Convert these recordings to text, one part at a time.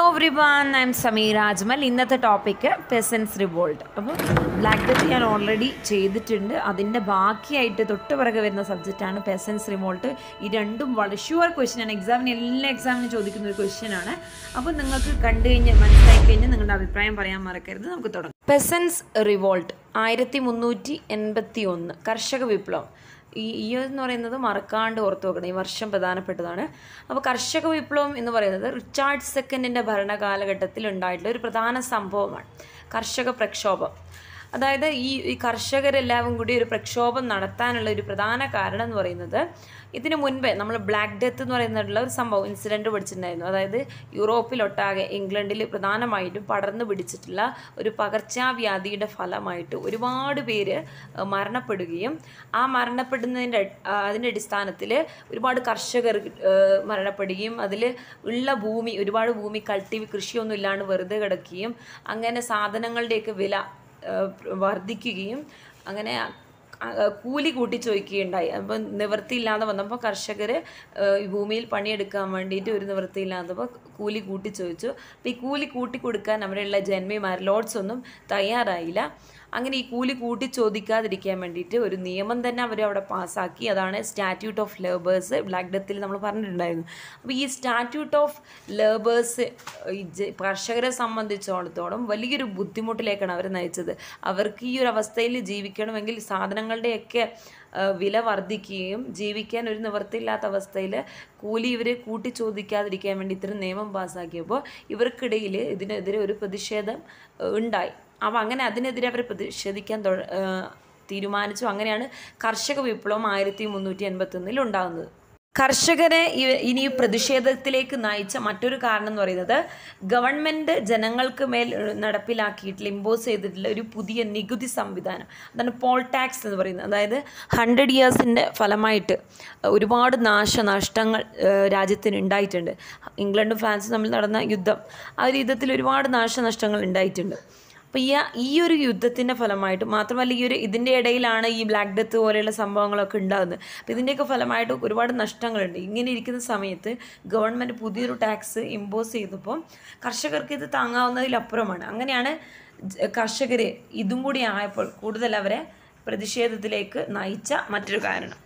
every everyone I'm Sameer Ajmal ഇന്നത്തെ topic peasants revolt അപ്പോൾ black death ഞാൻ ഓൾറെഡി ചെയ്തിട്ടുണ്ട് അതിൻ്റെ ബാക്കിയായിട്ട് തൊട്ട് പിറകെ വരുന്ന സബ്ജക്റ്റാണ് പെസൻസ് റിവോൾട്ട് ഈ രണ്ടും വളരെ ഷുവർ ക്വസ്റ്റ്യൻ ആണ് എക്സാമിന് എല്ലാ എക്സാമിനും ചോദിക്കുന്ന ഒരു ക്വസ്റ്റ്യൻ ആണ് അപ്പോൾ നിങ്ങൾക്ക് കണ്ടു കഴിഞ്ഞ് മനസ്സിലാക്കി കഴിഞ്ഞാൽ നിങ്ങളുടെ അഭിപ്രായം പറയാൻ മറക്കരുത് നമുക്ക് തുടങ്ങാം പെസൻസ് റിവോൾട്ട് ആയിരത്തി മുന്നൂറ്റി എൺപത്തി ഒന്ന് കർഷക വിപ്ലവം ഈ ഈ എന്ന് പറയുന്നത് മറക്കാണ്ട് ഓർത്ത് വെക്കണം ഈ വർഷം പ്രധാനപ്പെട്ടതാണ് അപ്പോൾ കർഷക വിപ്ലവം എന്ന് പറയുന്നത് റിച്ചാർഡ് സെക്കൻഡിൻ്റെ ഭരണകാലഘട്ടത്തിൽ ഉണ്ടായിട്ടുള്ള ഒരു പ്രധാന സംഭവമാണ് കർഷക പ്രക്ഷോഭം അതായത് ഈ ഈ കർഷകരെല്ലാവരും കൂടി ഒരു പ്രക്ഷോഭം നടത്താനുള്ള ഒരു പ്രധാന കാരണം എന്ന് പറയുന്നത് ഇതിന് മുൻപേ നമ്മൾ ബ്ലാക്ക് ഡെത്ത് എന്ന് പറയുന്നുള്ള ഒരു സംഭവം ഇൻസിഡൻറ്റ് പഠിച്ചിട്ടുണ്ടായിരുന്നു അതായത് യൂറോപ്പിലൊട്ടാകെ ഇംഗ്ലണ്ടിൽ പ്രധാനമായിട്ടും പടർന്നു പിടിച്ചിട്ടുള്ള ഒരു പകർച്ചവ്യാധിയുടെ ഫലമായിട്ട് ഒരുപാട് പേര് അഹ് മരണപ്പെടുകയും ആ മരണപ്പെടുന്നതിൻ്റെ അ- അതിൻ്റെ അടിസ്ഥാനത്തിൽ ഒരുപാട് കർഷകർ ഏഹ് മരണപ്പെടുകയും അതിൽ ഉള്ള ഭൂമി ഒരുപാട് ഭൂമി കൾട്ടിവ് കൃഷിയൊന്നും ഇല്ലാണ്ട് വെറുതെ കിടക്കുകയും അങ്ങനെ സാധനങ്ങളുടെയൊക്കെ വില ഏഹ് വർദ്ധിക്കുകയും അങ്ങനെ ആ, കൂലി കൂട്ടി ചോദിക്കുകയുണ്ടായി അപ്പം നിവൃത്തിയില്ലാതെ വന്നപ്പോൾ കർഷകർ ഈ ഭൂമിയിൽ പണിയെടുക്കാൻ വേണ്ടിയിട്ട് ഒരു നിവൃത്തിയില്ലാത്തപ്പോൾ കൂലി കൂട്ടി ചോദിച്ചു അപ്പോൾ ഈ കൂലി കൂട്ടി കൊടുക്കാൻ അവിടെയുള്ള ജന്മിമാർ ലോഡ്സ് ഒന്നും തയ്യാറായില്ല അങ്ങനെ ഈ കൂലി കൂട്ടി ചോദിക്കാതിരിക്കാൻ വേണ്ടിയിട്ട് ഒരു നിയമം തന്നെ അവർ അവിടെ പാസ്സാക്കി അതാണ് സ്റ്റാറ്റ്യൂട്ട് ഓഫ് ലേബേഴ്സ് ബ്ലാക്ക് ഡെത്തിൽ നമ്മൾ പറഞ്ഞിട്ടുണ്ടായിരുന്നു അപ്പോൾ ഈ സ്റ്റാറ്റ്യൂട്ട് ഓഫ് ലേബേഴ്സ് ഈ ജ- കർഷകരെ സംബന്ധിച്ചിടത്തോളം വലിയൊരു ബുദ്ധിമുട്ടിലേക്കാണ് അവർ നയിച്ചത് അവർക്ക് ഈ ഒരു അവസ്ഥയിൽ ജീവിക്കണമെങ്കിൽ സാധനങ്ങളുടെയൊക്കെ ആ, വില വർദ്ധിക്കുകയും ജീവിക്കാൻ ഒരു നിവൃത്തിയില്ലാത്ത അവസ്ഥയിൽ കൂലി ഇവർ കൂട്ടി ചോദിക്കാതിരിക്കാൻ വേണ്ടി ഇത്തരം നിയമം പാസ്സാക്കിയപ്പോൾ ഇവർക്കിടയിൽ ഇതിനെതിരെ ഒരു പ്രതിഷേധം ആ, ഉണ്ടായി അപ്പോൾ അങ്ങനെ അതിനെതിരെ അവർ പ്രതിഷേധിക്കാൻ തൊ- ആ, തീരുമാനിച്ചു അങ്ങനെയാണ് കർഷക വിപ്ലവം ആയിരത്തി മുന്നൂറ്റി എൺപത്തൊന്നിൽ ഉണ്ടാകുന്നത് കർഷകരെ ഈ- ഇനി ഈ പ്രതിഷേധത്തിലേക്ക് നയിച്ച മറ്റൊരു കാരണം എന്ന് പറയുന്നത് ഗവൺമെൻറ് ജനങ്ങൾക്ക് മേൽ ഏഹ്, നടപ്പിലാക്കിയിട്ടുള്ള ഇമ്പോസ് ചെയ്തിട്ടുള്ള ഒരു പുതിയ നികുതി സംവിധാനം അതാണ് പോൾ ടാക്സ് എന്ന് പറയുന്നത് അതായത് ഹൺഡ്രഡ് ഇയേഴ്സിൻ്റെ ഫലമായിട്ട് ഒരുപാട് നാശനഷ്ടങ്ങൾ ഏഹ്, രാജ്യത്തിന് ഉണ്ടായിട്ടുണ്ട് ഇംഗ്ലണ്ടും ഫ്രാൻസും തമ്മിൽ നടന്ന യുദ്ധം ആ ഒരു യുദ്ധത്തിൽ ഒരുപാട് നാശനഷ്ടങ്ങൾ ഉണ്ടായിട്ടുണ്ട് അപ്പോൾ ഈ ഈ ഒരു യുദ്ധത്തിൻ്റെ ഫലമായിട്ട് മാത്രമല്ല ഈ ഒരു ഇതിൻ്റെ ഇടയിലാണ് ഈ ബ്ലാക്ക് ഡെത്ത് പോലെയുള്ള സംഭവങ്ങളൊക്കെ ഉണ്ടാകുന്നത് അപ്പോൾ ഇതിൻ്റെയൊക്കെ ഫലമായിട്ട് ഒരുപാട് നഷ്ടങ്ങളുണ്ട് ഇങ്ങനെ ഇരിക്കുന്ന സമയത്ത് ഗവൺമെൻറ് പുതിയൊരു ടാക്സ് ഇമ്പോസ് ചെയ്തപ്പോൾ കർഷകർക്ക് ഇത് താങ്ങാവുന്നതിലപ്പുറമാണ് അങ്ങനെയാണ് കർഷകർ ഇതും കൂടി ആയപ്പോൾ കൂടുതൽ അവരെ പ്രതിഷേധത്തിലേക്ക് നയിച്ച മറ്റൊരു കാരണം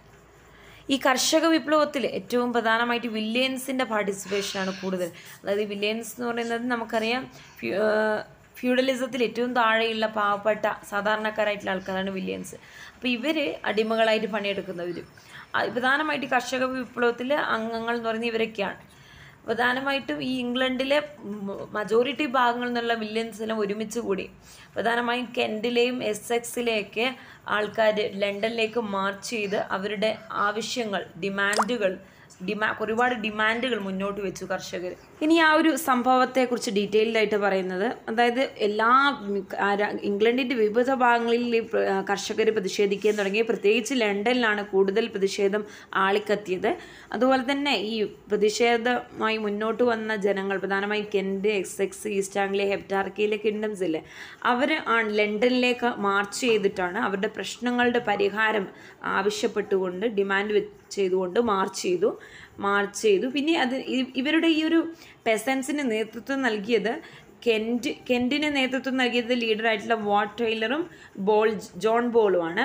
ഈ കർഷക വിപ്ലവത്തിൽ ഏറ്റവും പ്രധാനമായിട്ട് വില്യൻസിൻ്റെ പാർട്ടിസിപ്പേഷനാണ് കൂടുതൽ അതായത് വില്യൻസ് എന്ന് പറയുന്നത് നമുക്കറിയാം ഫ്യൂ- ഏഹ് ഫ്യൂഡലിസത്തിൽ ഏറ്റവും താഴെയുള്ള പാവപ്പെട്ട സാധാരണക്കാരായിട്ടുള്ള ആൾക്കാരാണ് വില്യൻസ് അപ്പോൾ ഇവർ അടിമകളായിട്ട് പണിയെടുക്കുന്നവർ പ്രധാനമായിട്ട് ഈ കർഷക വിപ്ലവത്തിലെ അംഗങ്ങൾ എന്ന് പറയുന്നത് ഇവരൊക്കെയാണ് പ്രധാനമായിട്ടും ഈ ഇംഗ്ലണ്ടിലെ മജോറിറ്റി ഭാഗങ്ങളിൽ നിന്നുള്ള വില്യൻസെല്ലാം ഒരുമിച്ച് കൂടി പ്രധാനമായും കെൻഡിലെയും എസ് എക്സിലെയൊക്കെ ആൾക്കാർ ലണ്ടനിലേക്ക് മാർച്ച് ചെയ്ത് അവരുടെ ആവശ്യങ്ങൾ ഡിമാൻഡുകൾ ഡിമാ ഒരുപാട് ഡിമാൻഡുകൾ മുന്നോട്ട് വെച്ചു കർഷകർ ഇനി ആ ഒരു സംഭവത്തെക്കുറിച്ച് ഡീറ്റെയിൽഡ് ആയിട്ട് പറയുന്നത് അതായത് എല്ലാ ആ രാ- ഇംഗ്ലണ്ടിൻ്റെ വിവിധ ഭാഗങ്ങളിൽ കർഷകർ പ്രതിഷേധിക്കാൻ തുടങ്ങി പ്രത്യേകിച്ച് ലണ്ടനിലാണ് കൂടുതൽ പ്രതിഷേധം ആളിക്കത്തിയത് അതുപോലെ തന്നെ ഈ പ്രതിഷേധമായി മുന്നോട്ട് വന്ന ജനങ്ങൾ പ്രധാനമായും കെൻഡ് എക്സെക്സ് ഈസ്റ്റ് ആംഗ്ലിയ ഹെപ്റ്റാർക്കിയിലെ കിങ്ഡംസ് ഇല്ലേ അവർ ആണ് ലണ്ടനിലേക്ക് മാർച്ച് ചെയ്തിട്ടാണ് അവരുടെ പ്രശ്നങ്ങളുടെ പരിഹാരം ആവശ്യപ്പെട്ടുകൊണ്ട് ഡിമാൻഡ് വെ- ചെയ്തുകൊണ്ട് മാർച്ച് ചെയ്തു മാർച്ച് ചെയ്തു പിന്നെ അത് ഇ- ഇവരുടെ ഈ ഒരു പെസൻസിന് നേതൃത്വം നൽകിയത് കെൻറ്റ് കെൻറ്റിന് നേതൃത്വം നൽകിയത് ലീഡറായിട്ടുള്ള വാട്ട് ടൈലറും ബോൾ ജോൺ ബോളുമാണ്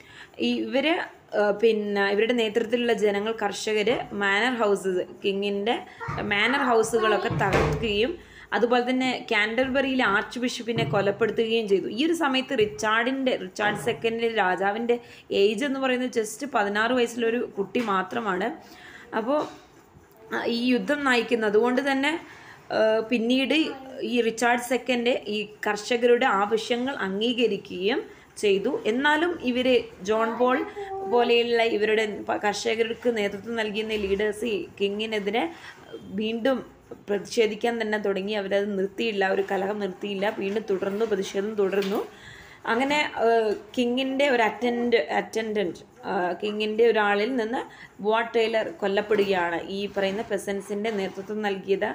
ഇവർ പിന്നെ ഇവരുടെ നേതൃത്വത്തിലുള്ള ജനങ്ങൾ കർഷകർ മാനർ ഹൗസസ് കിങ്ങിൻ്റെ മാനർ ഹൗസുകളൊക്കെ തകർക്കുകയും അതുപോലെ തന്നെ കാൻഡർബറിയിലെ ആർച്ച് ബിഷപ്പിനെ കൊലപ്പെടുത്തുകയും ചെയ്തു ഈ ഒരു സമയത്ത് റിച്ചാർഡിൻ്റെ റിച്ചാർഡ് സെക്കൻഡിൻ്റെ രാജാവിൻ്റെ ഏജ് എന്ന് പറയുന്നത് ജസ്റ്റ് പതിനാറ് വയസ്സിലൊരു കുട്ടി മാത്രമാണ് അപ്പോൾ ആ, ഈ യുദ്ധം നയിക്കുന്നത് അതുകൊണ്ട് തന്നെ ആ, പിന്നീട് ഈ റിച്ചാർഡ് സെക്കൻഡ് ഈ കർഷകരുടെ ആവശ്യങ്ങൾ അംഗീകരിക്കുകയും ചെയ്തു എന്നാലും ഇവർ ജോൺ പോൾ പോലെയുള്ള ഇവരുടെ പ- കർഷകർക്ക് നേതൃത്വം നൽകിയ ലീഡേഴ്സ് ഈ കിങ്ങിനെതിരെ വീണ്ടും പ്രതിഷേധിക്കാൻ തന്നെ തുടങ്ങി അവരത് നിർത്തിയില്ല ഒരു കലഹം നിർത്തിയില്ല വീണ്ടും തുടർന്നു പ്രതിഷേധം തുടർന്നു അങ്ങനെ കിങ്ങിൻ്റെ ഒരു അറ്റൻഡ് അറ്റൻഡൻറ്റ് കിങ്ങിൻ്റെ ഒരാളിൽ നിന്ന് വാട്ട് ടൈലർ കൊല്ലപ്പെടുകയാണ് ഈ പറയുന്ന പെസൻസിൻ്റെ നേതൃത്വം നൽകിയത്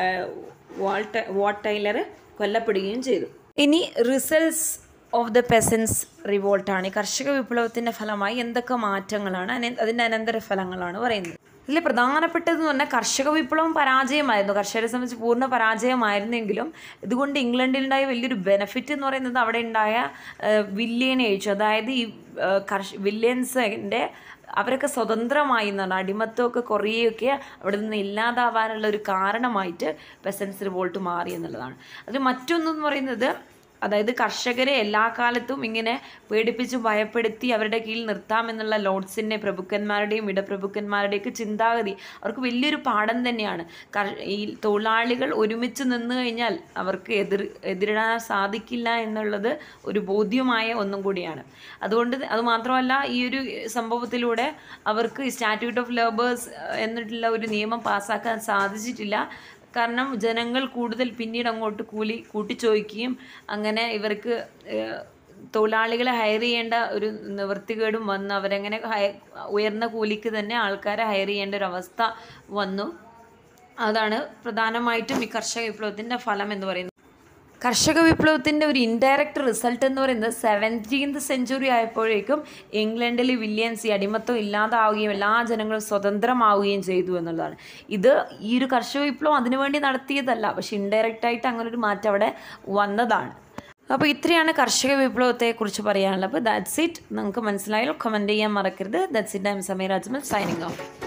വാൾട്ട് വാട്ട് ടൈലർ കൊല്ലപ്പെടുകയും ചെയ്തു ഇനി റിസൾട്ട്സ് ഓഫ് ദ പെസൻസ് റിവോൾട്ടാണ് ഈ കർഷക വിപ്ലവത്തിൻ്റെ ഫലമായി എന്തൊക്കെ മാറ്റങ്ങളാണ് അന- അതിൻ്റെ അനന്തര ഫലങ്ങളാണ് പറയുന്നത് ഇതിൽ പ്രധാനപ്പെട്ടതെന്ന് പറഞ്ഞാൽ കർഷക വിപ്ലവം പരാജയമായിരുന്നു കർഷകരെ സംബന്ധിച്ച് പൂർണ്ണ പരാജയമായിരുന്നെങ്കിലും ഇതുകൊണ്ട് ഇംഗ്ലണ്ടിലുണ്ടായ വലിയൊരു ബെനിഫിറ്റ് എന്ന് പറയുന്നത് അവിടെ ഉണ്ടായ വില്യനേജ് അതായത് ഈ ഏഹ്, കർഷ വില്യൻസിൻ്റെ അവരൊക്കെ സ്വതന്ത്രമായി എന്നാണ് അടിമത്തമൊക്കെ കുറേയൊക്കെ അവിടെ നിന്ന് ഇല്ലാതാവാനുള്ള ഒരു കാരണമായിട്ട് പെസൻസ് റിവോൾട്ട് മാറി എന്നുള്ളതാണ് അത് മറ്റൊന്നെന്ന് പറയുന്നത് അതായത് കർഷകരെ എല്ലാ കാലത്തും ഇങ്ങനെ പേടിപ്പിച്ച് ഭയപ്പെടുത്തി അവരുടെ കീഴിൽ നിർത്താമെന്നുള്ള ലോഡ്സിൻ്റെ പ്രഭുക്കന്മാരുടെയും ഇടപ്രഭുക്കന്മാരുടെയൊക്കെ ചിന്താഗതി അവർക്ക് വലിയൊരു പാഠം തന്നെയാണ് കർ- ഈ തൊഴിലാളികൾ ഒരുമിച്ച് നിന്ന് കഴിഞ്ഞാൽ അവർക്ക് എതിർ എതിരിടാൻ സാധിക്കില്ല എന്നുള്ളത് ഒരു ബോധ്യമായ ഒന്നും കൂടിയാണ് അതുകൊണ്ട് അത് മാത്രമല്ല ഈ ഒരു സംഭവത്തിലൂടെ അവർക്ക് സ്റ്റാറ്റ്യൂട്ട് ഓഫ് ലേബേഴ്സ് എന്നിട്ടുള്ള ഒരു നിയമം പാസ്സാക്കാൻ സാധിച്ചിട്ടില്ല കാരണം ജനങ്ങൾ കൂടുതൽ പിന്നീട് അങ്ങോട്ട് കൂലി കൂട്ടിച്ചോദിക്കുകയും അങ്ങനെ ഇവർക്ക് ഏഹ്, തൊഴിലാളികളെ ഹയർ ചെയ്യേണ്ട ഒരു നിവൃത്തികേടും വന്ന് അവരങ്ങനെ ഹയ- ഉയർന്ന കൂലിക്ക് തന്നെ ആൾക്കാരെ ഹയർ ചെയ്യേണ്ട ഒരു അവസ്ഥ വന്നു അതാണ് പ്രധാനമായിട്ടും ഈ കർഷക വിപ്ലവത്തിൻ്റെ ഫലം എന്ന് പറയുന്നത് കർഷക വിപ്ലവത്തിൻ്റെ ഒരു ഇൻഡയറക്റ്റ് റിസൾട്ട് എന്ന് പറയുന്നത് സെവൻറ്റീൻത് സെഞ്ചുറി ആയപ്പോഴേക്കും ഇംഗ്ലണ്ടിൽ വില്യൻസ് ഈ അടിമത്തം ഇല്ലാതാവുകയും എല്ലാ ജനങ്ങളും സ്വതന്ത്രമാവുകയും ചെയ്തു എന്നുള്ളതാണ് ഇത് ഈ ഒരു കർഷക വിപ്ലവം അതിനുവേണ്ടി നടത്തിയതല്ല പക്ഷെ ഇൻഡയറക്റ്റ് ആയിട്ട് അങ്ങനെ ഒരു മാറ്റം അവിടെ വന്നതാണ് അപ്പോൾ ഇത്രയാണ് കർഷക വിപ്ലവത്തെക്കുറിച്ച് പറയാനുള്ളത് അപ്പോൾ ദാറ്റ്സ് ഇറ്റ് നിങ്ങൾക്ക് മനസ്സിലായാൽ കമൻറ്റ് ചെയ്യാൻ മറക്കരുത് that's it I'm Sameer Ajmal signing of